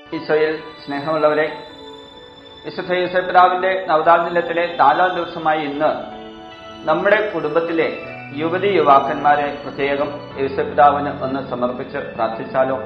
ഈശോയിൽ സ്നേഹമുള്ളവരെ വിശുദ്ധ യൂസഫിതാവിന്റെ നവതാൽ ദിനത്തിലെ നാലാം ദിവസമായി ഇന്ന് നമ്മുടെ കുടുംബത്തിലെ യുവതി യുവാക്കന്മാരെ പ്രത്യേകം യൂസഫിതാവിന് ഒന്ന് സമർപ്പിച്ച് പ്രാർത്ഥിച്ചാലോ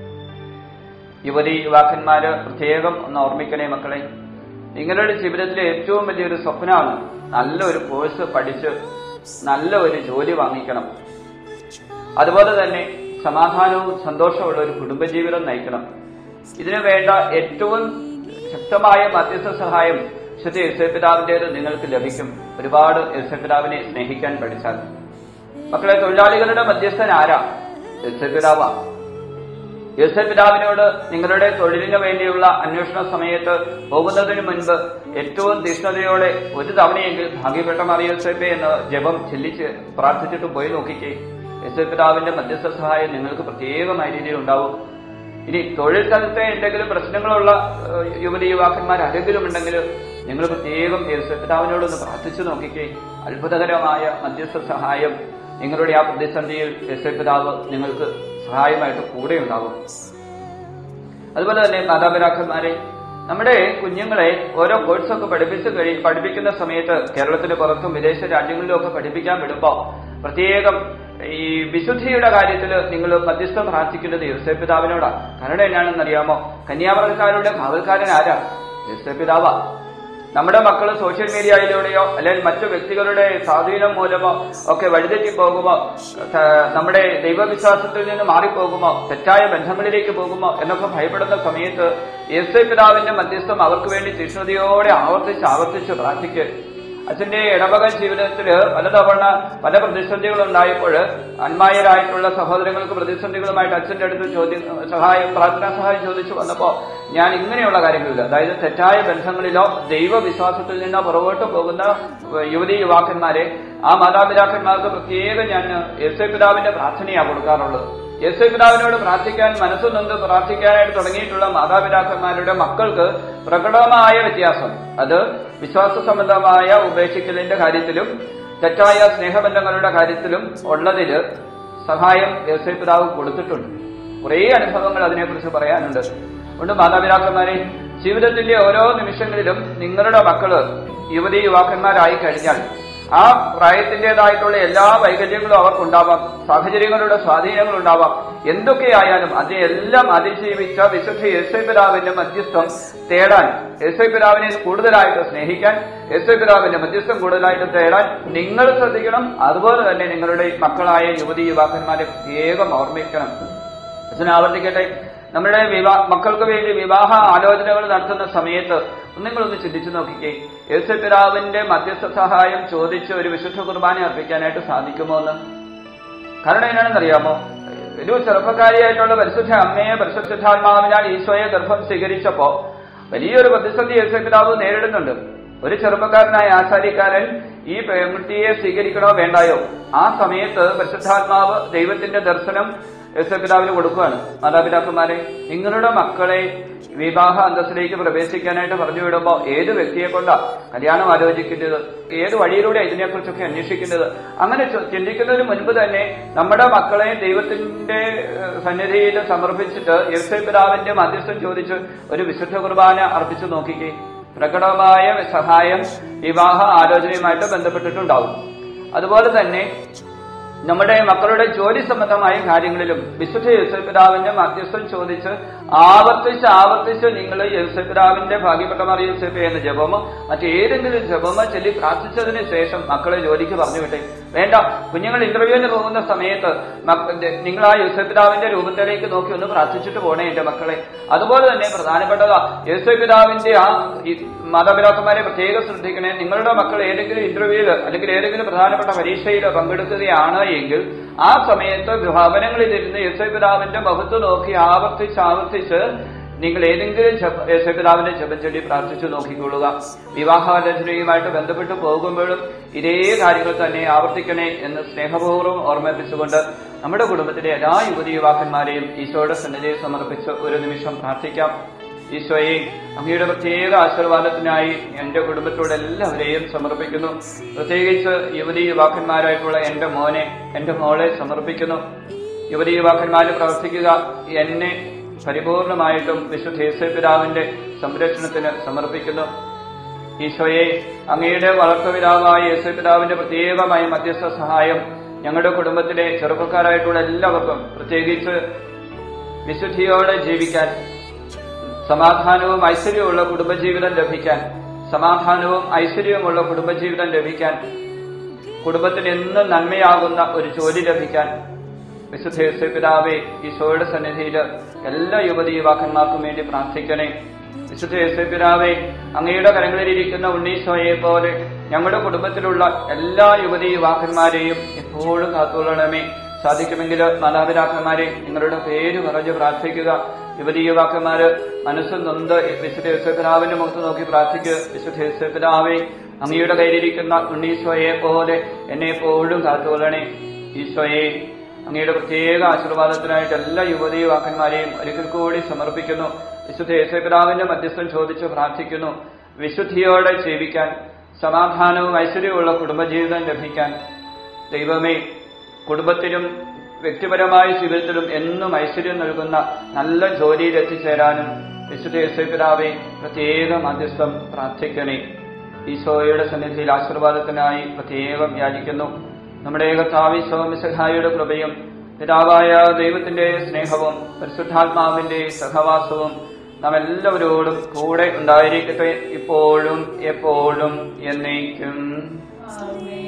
യുവതി യുവാക്കന്മാര് പ്രത്യേകം ഒന്ന് ഓർമ്മിക്കണേ മക്കളെ നിങ്ങളുടെ ജീവിതത്തിലെ ഏറ്റവും വലിയൊരു സ്വപ്നമാണ് നല്ല ഒരു കോഴ്സ് പഠിച്ച് നല്ല ഒരു ജോലി വാങ്ങിക്കണം അതുപോലെ തന്നെ സമാധാനവും സന്തോഷമുള്ള ഒരു കുടുംബജീവിതം നയിക്കണം ഇതിനു വേണ്ട ഏറ്റവും ശക്തമായ മധ്യസ്ഥ സഹായം വിശുദ്ധ യേശുപിതാവിൻ്റെത് നിങ്ങൾക്ക് ലഭിക്കും ഒരുപാട് യേശുപിതാവിനെ സ്നേഹിക്കാൻ പഠിച്ചാൽ മക്കളെ തൊഴിലാളികളുടെ മധ്യസ്ഥൻ ആരാ യേശുപിതാവാ യേശുപിതാവിനോട് നിങ്ങളുടെ തൊഴിലിന് വേണ്ടിയുള്ള അന്വേഷണ സമയത്ത് പോകുന്നതിന് മുൻപ് ഏറ്റവും തീഷ്ണതയോടെ ഒരു തവണയെങ്കിൽ ഭാഗ്യപ്പെട്ട മറിയോസേപ്പെ എന്ന് ജപം ചെല്ലിച്ച് പ്രാർത്ഥിച്ചിട്ട് പോയി നോക്കിക്കേ യേശുപിതാവിന്റെ മധ്യസ്ഥ സഹായം നിങ്ങൾക്ക് പ്രത്യേകമായ രീതിയിൽ ഉണ്ടാവും ഇനി തൊഴിൽ സ്ഥലത്തെ എന്തെങ്കിലും പ്രശ്നങ്ങളുള്ള ഏഹ്, യുവതി യുവാക്കന്മാർ ആരെങ്കിലും ഉണ്ടെങ്കിൽ നിങ്ങൾ പ്രത്യേകം യേശുപിതാവിനോടൊന്ന് പ്രാർത്ഥിച്ചു നോക്കിക്കേ അത്ഭുതകരമായ മധ്യസ്ഥ സഹായം നിങ്ങളുടെ ആ പ്രതിസന്ധിയിൽ യേശുപിതാവ് നിങ്ങൾക്ക് സഹായമായിട്ട് കൂടെ ഉണ്ടാകും അതുപോലെ തന്നെ മാതാപിതാക്കന്മാരെ നമ്മുടെ കുഞ്ഞുങ്ങളെ ഓരോ കോഴ്സൊക്കെ പഠിപ്പിച്ച് കഴി പഠിപ്പിക്കുന്ന സമയത്ത് കേരളത്തിന് പുറത്തും വിദേശ രാജ്യങ്ങളിലും ഒക്കെ പഠിപ്പിക്കാൻ വിടുമ്പോൾ പ്രത്യേകം ഈ വിശുദ്ധിയുടെ കാര്യത്തിൽ നിങ്ങൾ മധ്യസ്ഥം പ്രാർത്ഥിക്കുന്നത് യോസേപിതാവിനോടാ കാരണം എന്നാണെന്ന് അറിയാമോ കന്യാവർഗക്കാരുടെ കാവൽക്കാരൻ ആരാ യോസേപിതാവാ നമ്മുടെ മക്കൾ സോഷ്യൽ മീഡിയയിലൂടെയോ അല്ലെങ്കിൽ മറ്റു വ്യക്തികളുടെ സ്വാധീനം മൂലമോ ഒക്കെ വഴിതെറ്റി പോകുമോ ത- നമ്മുടെ ദൈവവിശ്വാസത്തിൽ നിന്ന് മാറിപ്പോകുമോ തെറ്റായ ബന്ധങ്ങളിലേക്ക് പോകുമോ എന്നൊക്കെ ഭയപ്പെടുന്ന സമയത്ത് യേശു പിതാവിന്റെ മധ്യസ്ഥം അവർക്ക് വേണ്ടി തീഷ്ണതയോടെ ആവർത്തിച്ച് ആവർത്തിച്ച് പ്രാർത്ഥിക്ക് അച്ഛന്റെ ഇടവകൽ ജീവിതത്തിൽ പലതവണ പല പ്രതിസന്ധികൾ ഉണ്ടായപ്പോൾ അന്മായരായിട്ടുള്ള സഹോദരങ്ങൾക്ക് പ്രതിസന്ധികളുമായിട്ട് അച്ഛന്റെ അടുത്ത് ചോദ്യം സഹായം പ്രാർത്ഥനാ സഹായം ചോദിച്ചു വന്നപ്പോ ഞാൻ ഇങ്ങനെയുള്ള കാര്യങ്ങളില്ല അതായത് തെറ്റായ ബന്ധങ്ങളിലോ ദൈവവിശ്വാസത്തിൽ നിന്നോ പുറകോട്ട് പോകുന്ന യുവതി യുവാക്കന്മാരെ ആ മാതാപിതാക്കന്മാർക്ക് പ്രത്യേകം ഞാൻ എസ് എ പിതാവിന്റെ പ്രാർത്ഥനയാണ് കൊടുക്കാറുള്ളത് യേശു പിതാവിനോട് പ്രാർത്ഥിക്കാൻ മനസ്സു നൊന്ത് പ്രാർത്ഥിക്കാനായിട്ട് തുടങ്ങിയിട്ടുള്ള മാതാപിതാക്കന്മാരുടെ മക്കൾക്ക് പ്രകടമായ വ്യത്യാസം അത് വിശ്വാസ സംബന്ധമായ ഉപേക്ഷിക്കലിന്റെ കാര്യത്തിലും തെറ്റായ സ്നേഹബന്ധങ്ങളുടെ കാര്യത്തിലും ഉള്ളതില് സഹായം യേശു പിതാവ് കൊടുത്തിട്ടുണ്ട് കുറേ അനുഭവങ്ങൾ അതിനെക്കുറിച്ച് പറയാനുണ്ട് അതുകൊണ്ട് മാതാപിതാക്കന്മാരെ ജീവിതത്തിന്റെ ഓരോ നിമിഷങ്ങളിലും നിങ്ങളുടെ മക്കള് യുവതി യുവാക്കന്മാരായി കഴിഞ്ഞാൽ ആ പ്രായത്തിൻ്റെതായിട്ടുള്ള എല്ലാ വൈകല്യങ്ങളും അവർക്കുണ്ടാവാം സാഹചര്യങ്ങളുടെ സ്വാധീനങ്ങൾ ഉണ്ടാവാം എന്തൊക്കെയായാലും അതിനെല്ലാം അതിജീവിച്ച വിശുദ്ധ യേശു പിതാവിന്റെ മധ്യസ്ഥം തേടാൻ യേശു പിതാവിനെ കൂടുതലായിട്ട് സ്നേഹിക്കാൻ യേശു പിതാവിന്റെ മധ്യസ്ഥം കൂടുതലായിട്ട് തേടാൻ നിങ്ങൾ ശ്രദ്ധിക്കണം അതുപോലെ തന്നെ നിങ്ങളുടെ മക്കളായ യുവതി യുവാക്കന്മാരെ പ്രത്യേകം ഓർമ്മിക്കണം അച്ഛൻ ആവർത്തിക്കട്ടെ നമ്മുടെ വിവാ മക്കൾക്ക് വേണ്ടി വിവാഹ ആലോചനകൾ നടത്തുന്ന സമയത്ത് നിങ്ങളൊന്ന് ചിന്തിച്ചു നോക്കിക്കേ യേശു പിതാവിന്റെ മധ്യസ്ഥ സഹായം ചോദിച്ച് ഒരു വിശുദ്ധ കുർബാന അർപ്പിക്കാനായിട്ട് സാധിക്കുമോ എന്ന് കാരണം എന്നാണെന്നറിയാമോ ഒരു ചെറുപ്പക്കാരിയായിട്ടുള്ള പരിശുദ്ധ അമ്മയെ പരിശുദ്ധാത്മാവിനാൽ ഈശോയെ ഗർഭം സ്വീകരിച്ചപ്പോ വലിയൊരു പ്രതിസന്ധി യേശു പിതാവ് നേരിടുന്നുണ്ട് ഒരു ചെറുപ്പക്കാരനായ ആചാര്യക്കാരൻ ഈ പെൺകുട്ടിയെ സ്വീകരിക്കണോ വേണ്ടായോ ആ സമയത്ത് പരിശുദ്ധാത്മാവ് ദൈവത്തിന്റെ ദർശനം യേശുപിതാവിന് കൊടുക്കുകയാണ് മാതാപിതാക്കന്മാരെ നിങ്ങളുടെ മക്കളെ വിവാഹ അന്തസ്സിലേക്ക് പ്രവേശിക്കാനായിട്ട് പറഞ്ഞു വിടുമ്പോൾ ഏത് വ്യക്തിയെ കൊണ്ടാ കല്യാണം ആലോചിക്കുന്നത് ഏത് വഴിയിലൂടെ ഇതിനെക്കുറിച്ചൊക്കെ അന്വേഷിക്കുന്നത് അങ്ങനെ ചോ- ചിന്തിക്കുന്നതിന് മുൻപ് തന്നെ നമ്മുടെ മക്കളെ ദൈവത്തിന്റെ ഏഹ്, സന്നിധിയിൽ സമർപ്പിച്ചിട്ട് യേശുപിതാവിന്റെ മധ്യസ്ഥം ചോദിച്ച് ഒരു വിശുദ്ധ കുർബാന അർപ്പിച്ചു നോക്കിക്കേ പ്രകടമായ സഹായം വിവാഹ ആലോചനയുമായിട്ട് ബന്ധപ്പെട്ടിട്ടുണ്ടാവും അതുപോലെ തന്നെ നമ്മുടെ മക്കളുടെ ജോലി സംബന്ധമായ കാര്യങ്ങളിലും വിശുദ്ധ യേശുപിതാവിന്റെ മധ്യസ്ഥം ചോദിച്ച് ആവർത്തിച്ച് ആവർത്തിച്ച് നിങ്ങൾ യേശുപിതാവിന്റെ ഭാഗ്യപ്പെട്ട മറിയ യേശുപ്പ എന്ന ജപമോ മറ്റേതെങ്കിലും ജപമോ ചൊല്ലി പ്രാർത്ഥിച്ചതിന് ശേഷം മക്കളെ ജോലിക്ക് പറഞ്ഞു വിട്ടെ വേണ്ട കുഞ്ഞുങ്ങൾ ഇന്റർവ്യൂവിന് പോകുന്ന സമയത്ത് മക്ക- നിങ്ങൾ ആ യേശുപിതാവിന്റെ രൂപത്തിലേക്ക് നോക്കി ഒന്ന് പ്രാർത്ഥിച്ചിട്ട് പോണേ എന്റെ മക്കളെ അതുപോലെ തന്നെ പ്രധാനപ്പെട്ടതാ യേശുപിതാവിന്റെ ആ ഈ മാതാപിതാക്കന്മാരെ പ്രത്യേകം ശ്രദ്ധിക്കണേ നിങ്ങളുടെ മക്കൾ ഏതെങ്കിലും ഇന്റർവ്യൂവിൽ അല്ലെങ്കിൽ ഏതെങ്കിലും പ്രധാനപ്പെട്ട പരീക്ഷയിൽ പങ്കെടുക്കുകയാണ് എങ്കിൽ ആ സമയത്ത് ഭവനങ്ങളിലിരുന്ന് യേശുപിതാവിന്റെ മുഖത്ത് നോക്കി ആവർത്തിച്ച് ആവർത്തിച്ച് നിങ്ങൾ ഏതെങ്കിലും ജപ- യേശുപിതാവിന്റെ ജപം ചൊല്ലി പ്രാർത്ഥിച്ചു നോക്കിക്കൊള്ളുക വിവാഹാലോചനയുമായിട്ട് ബന്ധപ്പെട്ട് പോകുമ്പോഴും ഇതേ കാര്യങ്ങൾ തന്നെ ആവർത്തിക്കണേ എന്ന് സ്നേഹപൂർവ്വം ഓർമ്മിപ്പിച്ചുകൊണ്ട് നമ്മുടെ കുടുംബത്തിലെ എല്ലാ യുവതി യുവാക്കന്മാരെയും ഈശോയുടെ സന്നിധിയിൽ സമർപ്പിച്ച് ഒരു നിമിഷം പ്രാർത്ഥിക്കാം ഈശോയെ അങ്ങയുടെ പ്രത്യേക ആശീർവാദത്തിനായി എന്റെ കുടുംബത്തോട് എല്ലാവരെയും സമർപ്പിക്കുന്നു പ്രത്യേകിച്ച് യുവതി യുവാക്കന്മാരായിട്ടുള്ള എന്റെ മോനെ എന്റെ മോളെ സമർപ്പിക്കുന്നു യുവതി യുവാക്കന്മാര് പ്രവർത്തിക്കുക എന്നെ പരിപൂർണമായിട്ടും വിശുദ്ധ യേശുപിതാവിന്റെ സംരക്ഷണത്തിന് സമർപ്പിക്കുന്നു ഈശോയെ അങ്ങയുടെ വളർത്തുപിതാവായ യേശുപിതാവിന്റെ പ്രത്യേകമായ മധ്യസ്ഥ സഹായം ഞങ്ങളുടെ കുടുംബത്തിലെ ചെറുപ്പക്കാരായിട്ടുള്ള എല്ലാവർക്കും പ്രത്യേകിച്ച് വിശുദ്ധിയോടെ ജീവിക്കാൻ സമാധാനവും ഐശ്വര്യവുമുള്ള കുടുംബജീവിതം ലഭിക്കാൻ സമാധാനവും ഐശ്വര്യവുമുള്ള കുടുംബജീവിതം ലഭിക്കാൻ കുടുംബത്തിന് എന്നും നന്മയാകുന്ന ഒരു ജോലി ലഭിക്കാൻ വിശുദ്ധ യേശു പിതാവെ ഈശോയുടെ സന്നിധിയിൽ എല്ലാ യുവതി യുവാക്കന്മാർക്കും വേണ്ടി പ്രാർത്ഥിക്കണേ വിശുദ്ധ യേശു പിതാവെ അങ്ങയുടെ കരങ്ങളിലിരിക്കുന്ന ഉണ്ണീശോയെ പോലെ ഞങ്ങളുടെ കുടുംബത്തിലുള്ള എല്ലാ യുവതി യുവാക്കന്മാരെയും എപ്പോഴും കാത്തുകൊള്ളണമേ സാധിക്കുമെങ്കിൽ മാതാപിതാക്കന്മാരെ നിങ്ങളുടെ പേര് പറഞ്ഞ് പ്രാർത്ഥിക്കുക യുവതി യുവാക്കന്മാര് മനസ്സ് നൊന്ത് വിശുദ്ധ യേശുപിതാവിന്റെ മുഖത്ത് നോക്കി പ്രാർത്ഥിക്കുക വിശുദ്ധ യേശുപിതാവെ അങ്ങയുടെ കയ്യിലിരിക്കുന്ന ഉണ്ണീശോയെ പോലെ എന്നെ എപ്പോഴും കാത്തുകൊള്ളണേ ഈശോയെ അങ്ങയുടെ പ്രത്യേക ആശീർവാദത്തിനായിട്ട് എല്ലാ യുവതി യുവാക്കന്മാരെയും ഒരിക്കൽ കൂടി സമർപ്പിക്കുന്നു വിശുദ്ധ യേശുപിതാവിന്റെ മധ്യസ്ഥം ചോദിച്ച് പ്രാർത്ഥിക്കുന്നു വിശുദ്ധിയോടെ ജീവിക്കാൻ സമാധാനവും ഐശ്വര്യവുമുള്ള കുടുംബജീവിതം ലഭിക്കാൻ ദൈവമേ കുടുംബത്തിലും വ്യക്തിപരമായ ജീവിതത്തിലും എന്നും ഐശ്വര്യം നൽകുന്ന നല്ല ജോലിയിൽ എത്തിച്ചേരാനും വിശുദ്ധ യേശുപിതാവെ പ്രത്യേക മധ്യസ്ഥം പ്രാർത്ഥിക്കണേ ഈശോയുടെ സന്നിധിയിൽ ആശീർവാദത്തിനായി പ്രത്യേകം യാചിക്കുന്നു നമ്മുടെ കർത്താവ് സോമസഹായുടെ കൃപയും പിതാവായ ദൈവത്തിന്റെ സ്നേഹവും പരിശുദ്ധാത്മാവിന്റെ സഹവാസവും നാം എല്ലാവരോടും കൂടെ ഉണ്ടായിരിക്കട്ടെ ഇപ്പോഴും എപ്പോഴും എന്നേക്കും ആമേൻ